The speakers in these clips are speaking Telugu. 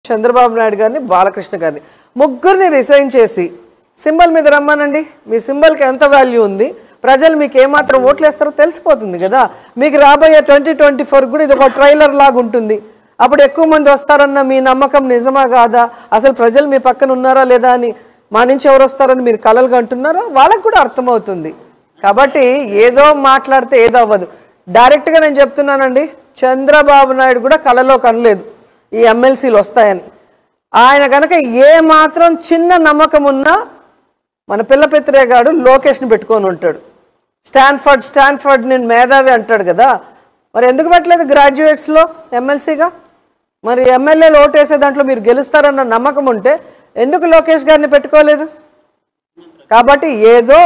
చంద్రబాబు నాయుడు గారిని బాలకృష్ణ గారిని ముగ్గురిని రిసైన్ చేసి సింబల్ మీద రమ్మానండి మీ సింబల్కి ఎంత వాల్యూ ఉంది ప్రజలు మీకు ఏమాత్రం ఓట్లు వేస్తారో తెలిసిపోతుంది కదా మీకు రాబోయే ట్వంటీ ట్వంటీ ఫోర్ కూడా ఇది ఒక ట్రైలర్ లాగా ఉంటుంది అప్పుడు ఎక్కువ మంది వస్తారన్న మీ నమ్మకం నిజమా కాదా అసలు ప్రజలు మీ పక్కన ఉన్నారా లేదా అని మా నుంచి ఎవరు వస్తారని మీరు కలలుగా అంటున్నారో వాళ్ళకు కూడా అర్థమవుతుంది కాబట్టి ఏదో మాట్లాడితే ఏదో అవ్వదు డైరెక్ట్గా నేను చెప్తున్నానండి చంద్రబాబు నాయుడు కూడా కలలో కనలేదు ఈ ఎమ్మెల్సీలు వస్తాయని ఆయన కనుక ఏ మాత్రం చిన్న నమ్మకం ఉన్నా మన పిల్ల పెత్తిరేగాడు లోకేష్ని పెట్టుకొని ఉంటాడు స్టాన్ఫర్డ్ స్టాన్ఫర్డ్ నేను మేధావి అంటాడు కదా మరి ఎందుకు పెట్టలేదు గ్రాడ్యుయేట్స్లో ఎమ్మెల్సీగా మరి ఎమ్మెల్యేలు ఓటేసే దాంట్లో మీరు గెలుస్తారన్న నమ్మకం ఉంటే ఎందుకు లోకేష్ గారిని పెట్టుకోలేదు కాబట్టి ఏదో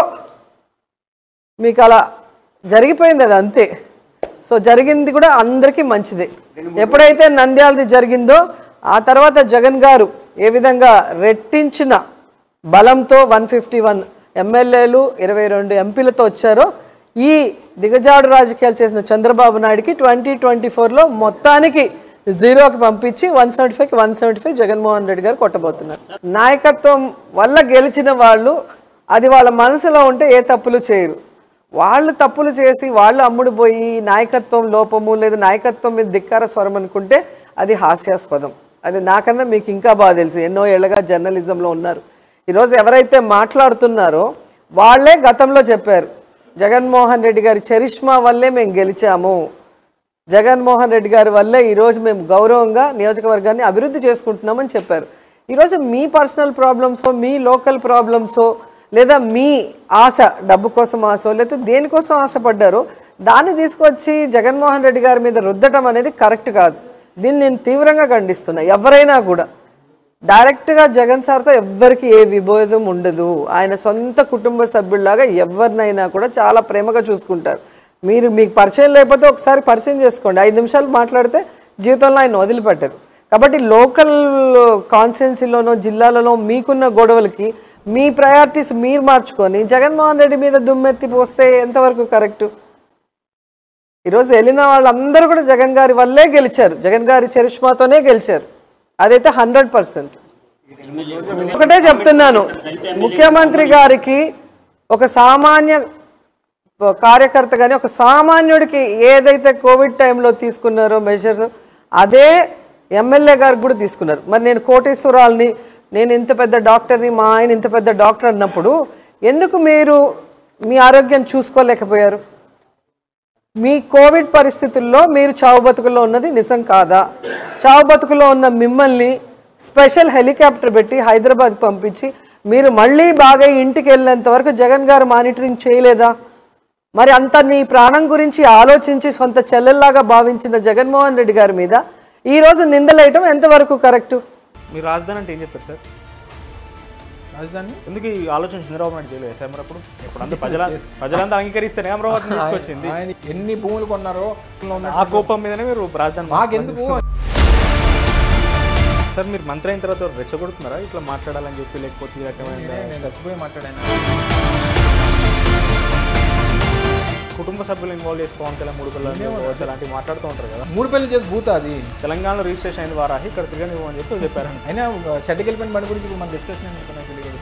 మీకు అలా జరిగిపోయింది అది అంతే సో జరిగింది కూడా అందరికీ మంచిదే ఎప్పుడైతే నంద్యాలది జరిగిందో ఆ తర్వాత జగన్ గారు ఏ విధంగా రెట్టించిన బలంతో వన్ ఫిఫ్టీ వన్ ఎమ్మెల్యేలు ఇరవై రెండు ఎంపీలతో వచ్చారో ఈ దిగజాడు రాజకీయాలు చేసిన చంద్రబాబు నాయుడుకి ట్వంటీ ట్వంటీ ఫోర్లో మొత్తానికి జీరోకి పంపించి వన్ సెవెంటీ ఫైవ్కి one seventy five Jaganmohan Reddy గారు కొట్టబోతున్నారు నాయకత్వం వల్ల గెలిచిన వాళ్ళు అది వాళ్ళ మనసులో ఉంటే ఏ తప్పులు చేయరు వాళ్ళు తప్పులు చేసి వాళ్ళు అమ్ముడు పోయి నాయకత్వం లోపము లేదా నాయకత్వం మీద ధిక్కార స్వరం అనుకుంటే అది హాస్యాస్పదం అది నాకన్నా మీకు ఇంకా బాగా తెలుసు ఎన్నో ఏళ్ళగా జర్నలిజంలో ఉన్నారు ఈరోజు ఎవరైతే మాట్లాడుతున్నారో వాళ్ళే గతంలో చెప్పారు జగన్మోహన్ రెడ్డి గారి చరిష్మా వల్లే మేము గెలిచాము జగన్మోహన్ రెడ్డి గారి వల్లే ఈరోజు మేము గౌరవంగా నియోజకవర్గాన్ని అభివృద్ధి చేసుకుంటున్నామని చెప్పారు ఈరోజు మీ పర్సనల్ ప్రాబ్లమ్సో మీ లోకల్ ప్రాబ్లమ్సో లేదా మీ ఆశ డబ్బు కోసం ఆశ లేదా దేనికోసం ఆశపడ్డారో దాన్ని తీసుకొచ్చి జగన్మోహన్ రెడ్డి గారి మీద రుద్దటం అనేది కరెక్ట్ కాదు దీన్ని నేను తీవ్రంగా ఖండిస్తున్నా ఎవరైనా కూడా డైరెక్ట్గా జగన్ సార్తో ఎవ్వరికి ఏ విభేదం ఉండదు ఆయన సొంత కుటుంబ సభ్యుల్లాగా ఎవరినైనా కూడా చాలా ప్రేమగా చూసుకుంటారు మీరు మీకు పరిచయం లేకపోతే ఒకసారి పరిచయం చేసుకోండి ఐదు నిమిషాలు మాట్లాడితే జీవితంలో ఆయన వదిలిపెట్టారు కాబట్టి లోకల్ కాన్స్టిట్యున్సీలోనో జిల్లాలలో మీకున్న గొడవలకి మీ ప్రయారిటీస్ మీరు మార్చుకొని జగన్మోహన్ రెడ్డి మీద దుమ్మెత్తి పోస్తే ఎంతవరకు కరెక్టు ఈరోజు వెళ్ళిన వాళ్ళందరూ కూడా జగన్ గారి వల్లే గెలిచారు జగన్ గారి చరిష్మాతోనే గెలిచారు అదైతే హండ్రెడ్ పర్సెంట్ ఒకటే చెప్తున్నాను ముఖ్యమంత్రి గారికి ఒక సామాన్య కార్యకర్త కానీ ఒక సామాన్యుడికి ఏదైతే కోవిడ్ టైంలో తీసుకున్నారో మెజర్స్ అదే ఎమ్మెల్యే గారికి కూడా తీసుకున్నారు మరి నేను కోటేశ్వరాల్ని నేను ఇంత పెద్ద డాక్టర్ని మా ఆయన ఇంత పెద్ద డాక్టర్ అన్నప్పుడు ఎందుకు మీరు మీ ఆరోగ్యాన్ని చూసుకోలేకపోయారు మీ కోవిడ్ పరిస్థితుల్లో మీరు చావు బతుకుల్లో ఉన్నది నిజం కాదా చావు బతుకులో ఉన్న మిమ్మల్ని స్పెషల్ హెలికాప్టర్ పెట్టి హైదరాబాద్ పంపించి మీరు మళ్ళీ బాగా ఇంటికి వెళ్ళేంత వరకు జగన్ గారు మానిటరింగ్ చేయలేదా మరి అంత నీ ప్రాణం గురించి ఆలోచించి సొంత చెల్లెల్లాగా భావించిన జగన్మోహన్ రెడ్డి గారి మీద ఈ రోజు నిందలేయటం ఎంతవరకు కరెక్టు మీరు రాజధాని అంటే ఏం చెప్పారు సార్ రాజధాని ఎందుకు ఈ ఆలోచన చంద్రబాబు నాయుడు చేయలేదు సార్ మరి అప్పుడు ఇప్పుడు అంతా ప్రజల ప్రజలంతా అంగీకరిస్తేనే అమరావతిని తీసుకొచ్చింది ఆయన ఎన్ని భూములు కొన్నారో అందులో ఉన్న- ఆ కోపం మీదనే మీరు రాజధాని మాకెందుకు సార్ మీరు మంత్రి అయిన తర్వాత రెచ్చగొడుతున్నారా ఇట్లా మాట్లాడాలని చెప్పి లేకపోతే ఈ రకమైన నేను చచ్చిపోయి మాట్లాడాను కుటుంబ సభ్యులు ఇన్వాల్వ్ చేసుకోవాలి తెలంగాణ మూడు పిల్లలు అలాంటివి మాట్లాడుతూ ఉంటారు కదా మూడు పెళ్లి చేసి భూత అది తెలంగాణలో రిజిస్ట్రేషన్ అయిన వారాహి ఇక్కడ తిరగనివ్వు అని చెప్పి చెప్పారు అయినా షెడ్కి వెళ్ళిపోయిన బండి గురించి ఇప్పుడు మన డిస్కషన్ ఎందుకు నాకు తెలియదు